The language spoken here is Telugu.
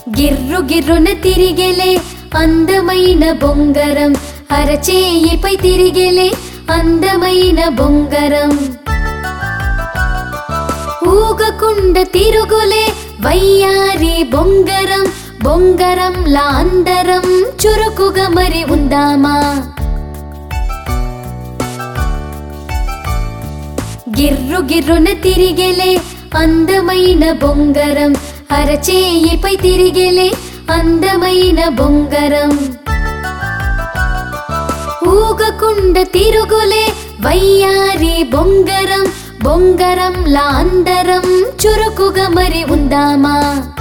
గిర్రు గిర్రున తిరిగెలే అందమైన బొంగరం అరచేయిపై తిరిగెలే అందమైన బొంగరం ఊగకుండ తిరుగులే వయ్యారి బొంగరం బొంగరంలా అందరం చురుకుగా మరి ఉందామా గిర్రు గిర్రున తిరిగెలే అందమైన బొంగరం అరచేయిపై తిరిగెలే అందమైన బొంగరం ఊగకుండ తిరుగులే వయ్యారి బొంగరం బొంగరంలా అందరం చురుకుగా మరి ఉందామా